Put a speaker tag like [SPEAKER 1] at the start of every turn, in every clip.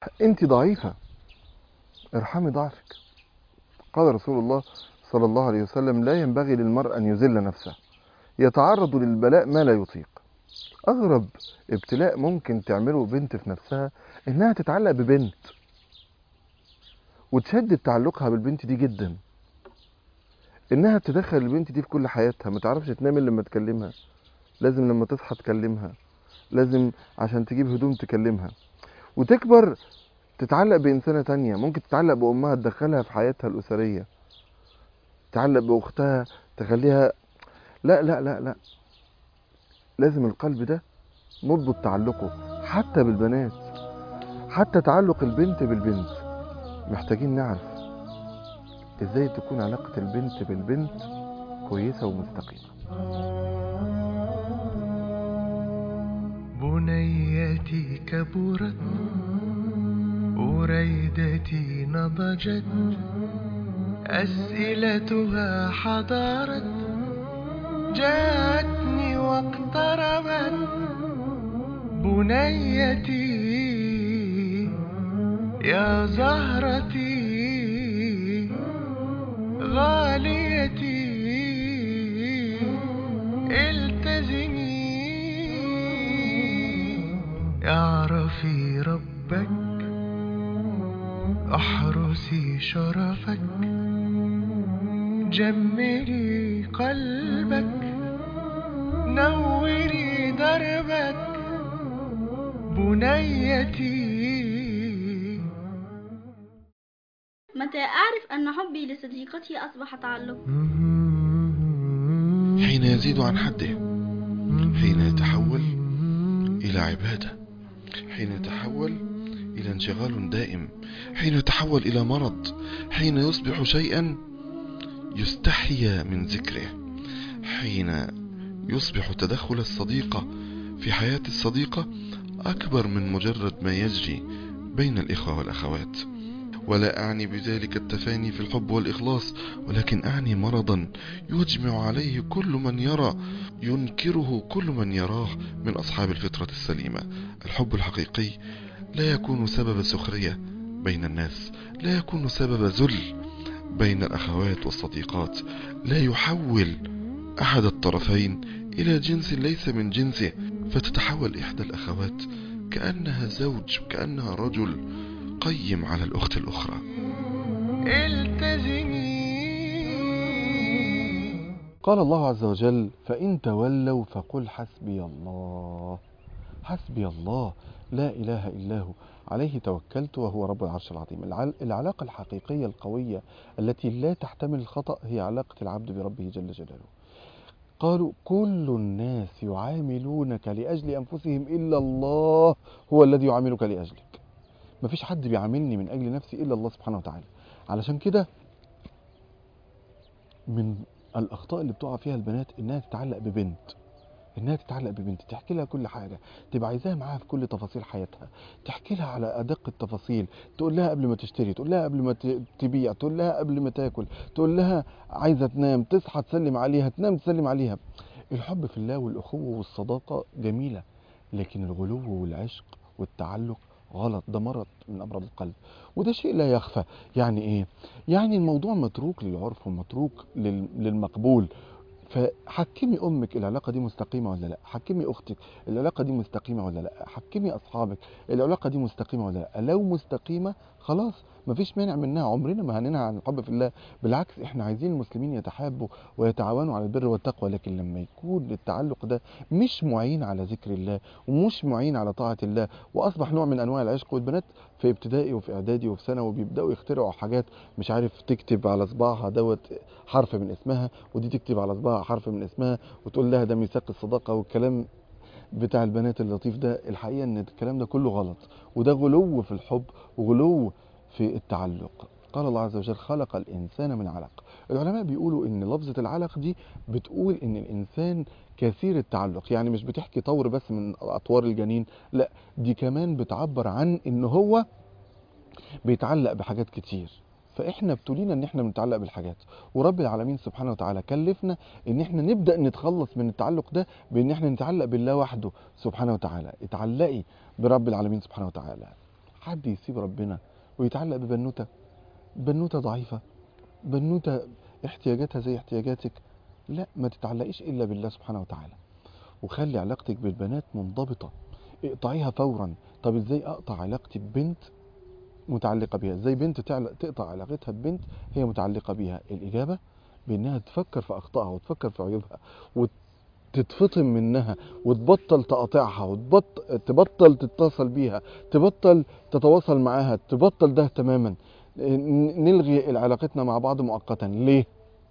[SPEAKER 1] انت ضعيفة ارحمي ضعفك قال رسول الله صلى الله عليه وسلم لا ينبغي للمرء أن يذل نفسه يتعرض للبلاء ما لا يطيق أغرب ابتلاء ممكن تعمله بنت في نفسها إنها تتعلق ببنت وتشدد تعلقها بالبنت دي جدا إنها تدخل البنت دي في كل حياتها ما تعرفش تنام إلا لما تكلمها لازم لما تصحى تكلمها لازم عشان تجيب هدوم تكلمها وتكبر تتعلق بإنسانة تانية ممكن تتعلق بأمها تدخلها في حياتها الأسرية تتعلق بأختها تخليها لا لا لا لا لازم القلب ده نضبط تعلقه حتى بالبنات حتى تعلق البنت بالبنت محتاجين نعرف ازاي تكون علاقة البنت بالبنت كويسة ومستقيمة
[SPEAKER 2] بنيتي كبرت وريدتي نضجت أسئلتها حضارت جاءتني واقتربت بنيتي يا زهرتي غاليتي التزمي اعرفي ربك احرسي شرفك جملي قلبك نوري دربك بنيتي
[SPEAKER 3] متى أعرف أن حبي لصديقتي أصبح تعلق
[SPEAKER 4] حين يزيد عن حده حين يتحول إلى عبادة حين يتحول إلى انشغال دائم حين يتحول إلى مرض حين يصبح شيئا يستحيا من ذكره حين يصبح تدخل الصديقة في حياة الصديقة أكبر من مجرد ما يجري بين الإخوة والأخوات ولا أعني بذلك التفاني في الحب والإخلاص ولكن أعني مرضا يجمع عليه كل من يرى ينكره كل من يراه من أصحاب الفطرة السليمة الحب الحقيقي لا يكون سبب سخرية بين الناس لا يكون سبب ذل بين الأخوات والصديقات لا يحول أحد الطرفين إلى جنس ليس من جنسه فتتحول إحدى الأخوات كأنها زوج كأنها رجل قيم على الأخت الأخرى
[SPEAKER 2] التزمي
[SPEAKER 1] قال الله عز وجل فإن تولوا فقل حسبي الله حسبي الله لا إله إلا هو عليه توكلت وهو رب العرش العظيم العل- العلاقة الحقيقية القوية التي لا تحتمل الخطأ هي علاقة العبد بربه جل جلاله قالوا كل الناس يعاملونك لأجل أنفسهم إلا الله هو الذي يعاملك لأجلك مفيش حد بيعاملني من أجل نفسي إلا الله سبحانه وتعالى علشان كده من الأخطاء اللي بتقع فيها البنات إنها تتعلق ببنت إنها تتعلق ببنت تحكي لها كل حاجة تبقى عايزاها معاها في كل تفاصيل حياتها تحكي لها على أدق التفاصيل تقول لها قبل ما تشتري تقول لها قبل ما ت- تبيع تقول لها قبل ما تاكل تقول لها عايزة تنام تصحى تسلم عليها تنام تسلم عليها الحب في الله والأخوة والصداقة جميلة لكن الغلو والعشق والتعلق غلط ده مرض من أمراض القلب وده شيء لا يخفى يعني إيه؟ يعني الموضوع متروك للعرف ومتروك لل- للمقبول فحكمي امك العلاقه دي مستقيمه ولا لا حكمي اختك العلاقه دي مستقيمه ولا لا حكمي اصحابك العلاقه دي مستقيمه ولا لا لو مستقيمه خلاص مفيش مانع منها عمرنا ما هننهى عن الحب في الله بالعكس احنا عايزين المسلمين يتحابوا ويتعاونوا على البر والتقوى لكن لما يكون التعلق ده مش معين على ذكر الله ومش معين على طاعه الله واصبح نوع من انواع العشق والبنات في ابتدائي وفي اعدادي وفي ثانوي بيبداوا يخترعوا حاجات مش عارف تكتب على صباعها دوت حرف من اسمها ودي تكتب على صباعها حرف من اسمها وتقول لها ده ميثاق الصداقه والكلام بتاع البنات اللطيف ده الحقيقه ان الكلام ده كله غلط وده غلو في الحب وغلو في التعلق قال الله عز وجل خلق الانسان من علق العلماء بيقولوا ان لفظه العلق دي بتقول ان الانسان كثير التعلق يعني مش بتحكي طور بس من اطوار الجنين لا دي كمان بتعبر عن ان هو بيتعلق بحاجات كتير فاحنا ابتلينا ان احنا بنتعلق بالحاجات ورب العالمين سبحانه وتعالى كلفنا ان احنا نبدا نتخلص من التعلق ده بان احنا نتعلق بالله وحده سبحانه وتعالى اتعلقي برب العالمين سبحانه وتعالى حد يسيب ربنا ويتعلق ببنوتة بنوتة ضعيفة بنوتة احتياجاتها زي احتياجاتك لا ما تتعلقيش إلا بالله سبحانه وتعالى وخلي علاقتك بالبنات منضبطة اقطعيها فورا طب ازاي اقطع علاقتي ببنت متعلقة بيها ازاي بنت تعلق تقطع علاقتها ببنت هي متعلقة بيها الإجابة بأنها تفكر في أخطائها وتفكر في عيوبها وتتفطم منها وتبطل تقاطعها وتبطل تبطل تتصل بيها تبطل تتواصل معاها تبطل ده تماما ن- نلغي علاقتنا مع بعض مؤقتا ليه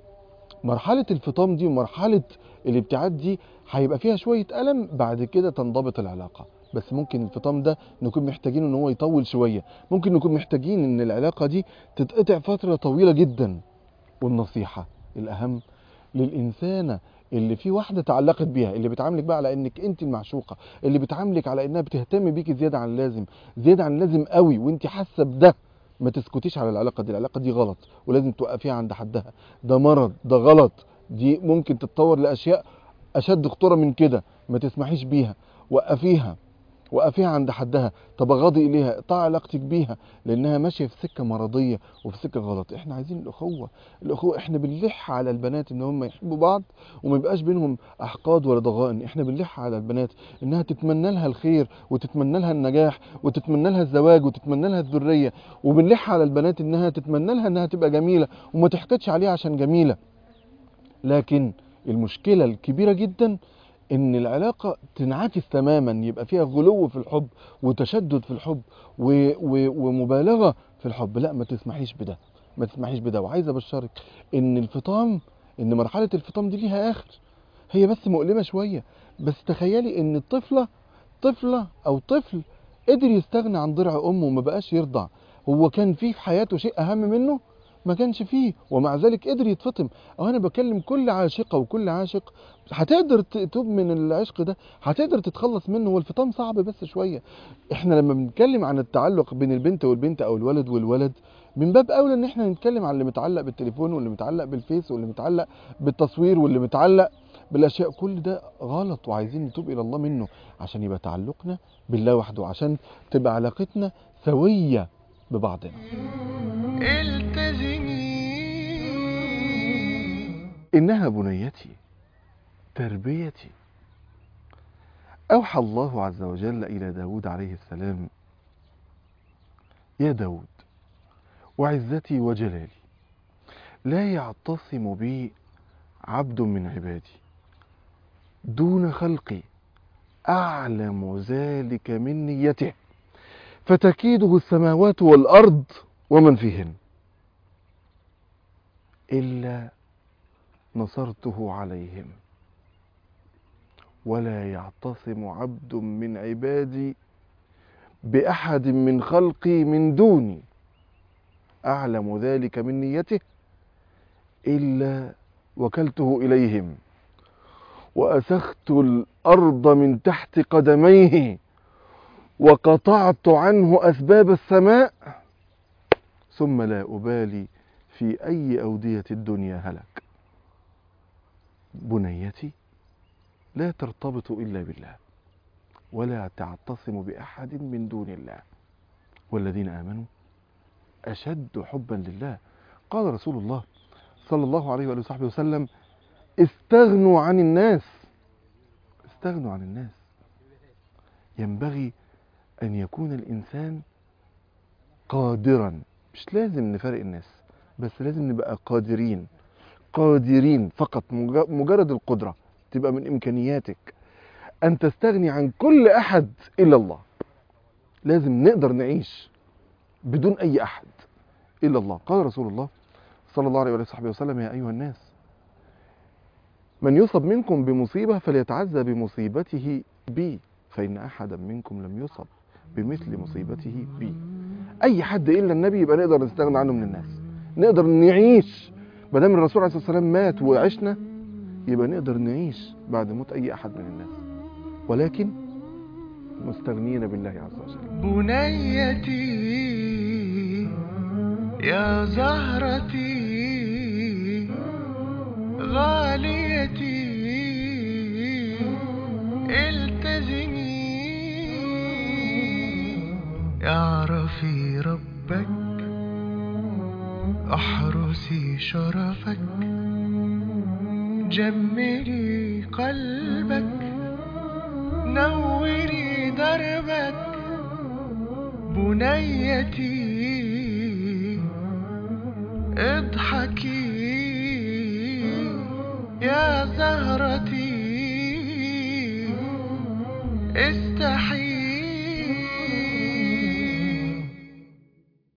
[SPEAKER 1] مرحلة الفطام دي ومرحلة الابتعاد دي هيبقى فيها شوية ألم بعد كده تنضبط العلاقة بس ممكن الفطام ده نكون محتاجين ان هو يطول شوية ممكن نكون محتاجين ان العلاقة دي تتقطع فترة طويلة جدا والنصيحة الأهم للإنسانة اللي في واحدة تعلقت بيها اللي بتعاملك بقى على انك انت المعشوقة اللي بتعاملك على انها بتهتم بيكي زيادة عن اللازم زيادة عن اللازم قوي وانت حاسة بده ما تسكتيش على العلاقة دي العلاقة دي غلط ولازم توقفيها عند حدها ده مرض ده غلط دي ممكن تتطور لأشياء أشد خطورة من كده ما تسمحيش بيها وقفيها وقفيها عند حدها تبغضي إليها اقطعي علاقتك بيها لأنها ماشية في سكة مرضية وفي سكة غلط احنا عايزين الأخوة الأخوة احنا بنلح على البنات إن هم يحبوا بعض وما يبقاش بينهم أحقاد ولا ضغائن احنا بنلح على البنات إنها تتمنى لها الخير وتتمنى لها النجاح وتتمنى لها الزواج وتتمنى لها الذرية وبنلح على البنات إنها تتمنى لها إنها تبقى جميلة وما تحقدش عليها عشان جميلة لكن المشكلة الكبيرة جدا ان العلاقة تنعكس تماما يبقى فيها غلو في الحب وتشدد في الحب و و ومبالغة في الحب لا ما تسمحيش بده ما تسمحيش بده وعايز ابشرك ان الفطام ان مرحلة الفطام دي ليها اخر هي بس مؤلمة شوية بس تخيلي ان الطفلة طفلة او طفل قدر يستغنى عن ضرع امه وما بقاش يرضع هو كان فيه في حياته شيء اهم منه ما كانش فيه ومع ذلك قدر يتفطم او انا بكلم كل عاشقة وكل عاشق هتقدر تتوب من العشق ده هتقدر تتخلص منه والفطام صعب بس شوية احنا لما بنتكلم عن التعلق بين البنت والبنت او الولد والولد من باب اولى ان احنا نتكلم عن اللي متعلق بالتليفون واللي متعلق بالفيس واللي متعلق بالتصوير واللي متعلق بالاشياء كل ده غلط وعايزين نتوب الى الله منه عشان يبقى تعلقنا بالله وحده عشان تبقى علاقتنا سوية ببعضنا
[SPEAKER 2] التزمي
[SPEAKER 1] إنها بنيتي تربيتي أوحى الله عز وجل إلى داود عليه السلام يا داود وعزتي وجلالي لا يعتصم بي عبد من عبادي دون خلقي أعلم ذلك من نيته فتكيده السماوات والأرض ومن فيهن إلا نصرته عليهم ولا يعتصم عبد من عبادي بأحد من خلقي من دوني أعلم ذلك من نيته إلا وكلته إليهم وأسخت الأرض من تحت قدميه وقطعت عنه أسباب السماء ثم لا أبالي في أي أودية الدنيا هلك بنيتي لا ترتبط إلا بالله ولا تعتصم بأحد من دون الله والذين آمنوا أشد حبا لله قال رسول الله صلى الله عليه وآله وصحبه وسلم استغنوا عن الناس استغنوا عن الناس ينبغي أن يكون الإنسان قادرا مش لازم نفرق الناس بس لازم نبقى قادرين قادرين فقط مج- مجرد القدرة تبقى من إمكانياتك أن تستغني عن كل أحد إلا الله لازم نقدر نعيش بدون أي أحد إلا الله قال رسول الله صلى الله عليه وصحبه وسلم يا أيها الناس من يصب منكم بمصيبة فليتعزى بمصيبته بي فإن أحدا منكم لم يصب بمثل مصيبته بي أي حد إلا النبي يبقى نقدر نستغنى عنه من الناس نقدر نعيش ما دام الرسول عليه الصلاة والسلام مات وعشنا يبقى نقدر نعيش بعد موت أي أحد من الناس ولكن مستغنين بالله عز وجل
[SPEAKER 2] بنيتي يا زهرتي غاليتي التزمي يا عرب شرفك جملي قلبك نوري دربك بنيتي اضحكي يا زهرتي استحي